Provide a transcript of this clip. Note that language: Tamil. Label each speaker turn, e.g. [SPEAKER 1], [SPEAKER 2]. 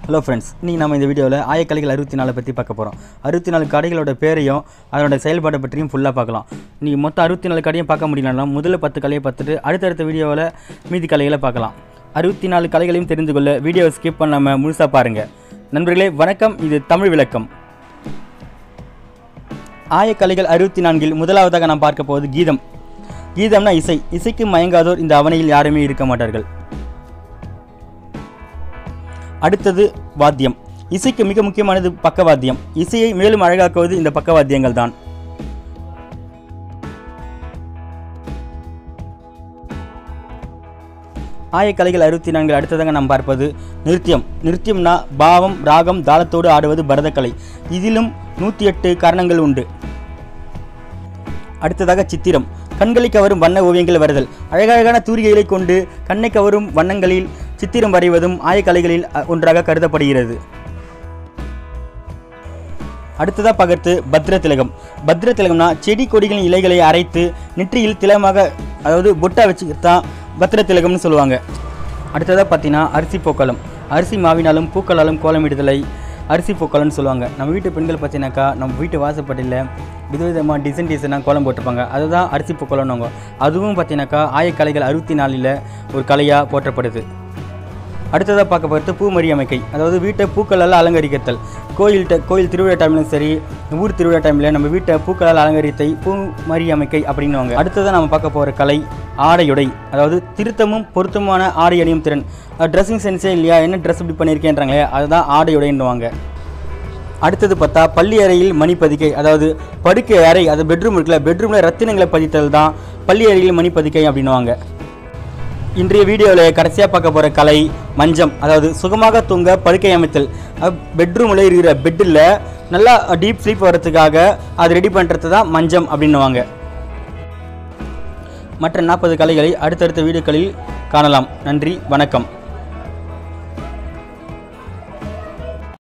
[SPEAKER 1] ஹலோ ஃப்ரெண்ட்ஸ் இன்றைக்கி நம்ம இந்த வீடியோவில் ஆயக்கலைகள் அறுபத்தி நாலை பற்றி பார்க்க போகிறோம் அறுபத்தி நாலு கடைகளோட பேரையும் அதோட செயல்பாட்டை பற்றியும் ஃபுல்லாக பார்க்கலாம் இன்றைக்கி மொத்தம் அறுபத்தி நாலு கடையும் பார்க்க முடியலனாலும் முதல்ல பத்து கலையை பார்த்துட்டு அடுத்தடுத்த வீடியோவில் மீதி கலைகளை பார்க்கலாம் அறுபத்தி நாலு கலைகளையும் தெரிந்து கொள்ள வீடியோவை ஸ்கிப் பண்ணாமல் முழுசாக பாருங்கள் நண்பர்களே வணக்கம் இது தமிழ் விளக்கம் ஆயக்கலைகள் அறுபத்தி நான்கில் முதலாவதாக நாம் பார்க்க போவது கீதம் கீதம்னா இசை இசைக்கு மயங்காதோர் இந்த அவனையில் யாருமே இருக்க மாட்டார்கள் அடுத்தது வாத்தியம் இசைக்கு மிக முக்கியமானது பக்கவாத்தியம் இசையை மேலும் அழகாக்குவது இந்த பக்கவாத்தியங்கள் தான் ஆயக்கலைகள் அறுபத்தி நான்கு அடுத்ததாக நாம் பார்ப்பது நிருத்தியம் நிருத்தியம்னா பாவம் ராகம் தாளத்தோடு ஆடுவது பரதக்கலை இதிலும் நூற்றி எட்டு காரணங்கள் உண்டு அடுத்ததாக சித்திரம் கண்களை கவரும் வண்ண ஓவியங்கள் வரைதல் அழகழகான தூரிகைகளை கொண்டு கண்ணை கவரும் வண்ணங்களில் சித்திரம் வரைவதும் ஆயக்கலைகளில் அ, ஒன்றாக கருதப்படுகிறது அடுத்ததாக பகர்த்து பத்ர திலகம் பத்ர திலகம்னா செடி கொடிகளின் இலைகளை அரைத்து நெற்றியில் திலகமாக அதாவது பொட்டா வச்சு தான் பத்ர திலகம்னு சொல்லுவாங்க அடுத்ததாக பார்த்தீங்கன்னா அரிசி பூக்களம் அரிசி மாவினாலும் பூக்களாலும் கோலமிடுதலை அரிசி பூக்கலம்னு சொல்லுவாங்க நம்ம வீட்டு பெண்கள் பார்த்தீங்கன்னாக்கா நம்ம வீட்டு வாசப்படியில் விதவிதமாக டிசைன் டிசைனாக கோலம் போட்டிருப்பாங்க அதுதான் அரிசி பூக்கலம்னுவாங்க அதுவும் பார்த்தீங்கன்னாக்கா ஆயக்கலைகள் அறுபத்தி நாலில் ஒரு கலையாக போற்றப்படுது அடுத்ததாக பார்க்க போகிறது பூமரி அமைக்கை அதாவது வீட்டை பூக்களால் அலங்கரிக்கத்தல் கோயில்கிட்ட கோயில் திருவிழா டைம்லையும் சரி ஊர் திருவிழா டைமில் நம்ம வீட்டை பூக்களால் அலங்கரித்தை பூமரி அமைக்கை அப்படின்னுவாங்க அடுத்ததாக நம்ம பார்க்க போகிற கலை ஆடையுடை அதாவது திருத்தமும் பொருத்தமான ஆடை அணியும் திறன் ட்ரெஸ்ஸிங் சென்ஸே இல்லையா என்ன ட்ரெஸ் இப்படி பண்ணியிருக்கேன்றாங்களே அதுதான் ஆடையுடைன்னுவாங்க அடுத்தது பார்த்தா பள்ளி அறையில் மணி பதிக்கை அதாவது படுக்கை அறை அது பெட்ரூம் இருக்குல்ல பெட்ரூமில் ரத்தினங்களை பதித்தல் தான் பள்ளி அறையில் மணி பதிக்கை அப்படின்னுவாங்க இன்றைய வீடியோவில் கடைசியாக பார்க்க போகிற கலை மஞ்சம் அதாவது சுகமாக தூங்க படுக்கை அமைத்தல் பெட்ரூமில் இருக்கிற பெட்டில் நல்லா டீப் ஸ்லீப் வர்றதுக்காக அது ரெடி பண்ணுறது தான் மஞ்சம் அப்படின்னுவாங்க மற்ற நாற்பது கலைகளை அடுத்தடுத்த வீடியோக்களில் காணலாம் நன்றி வணக்கம்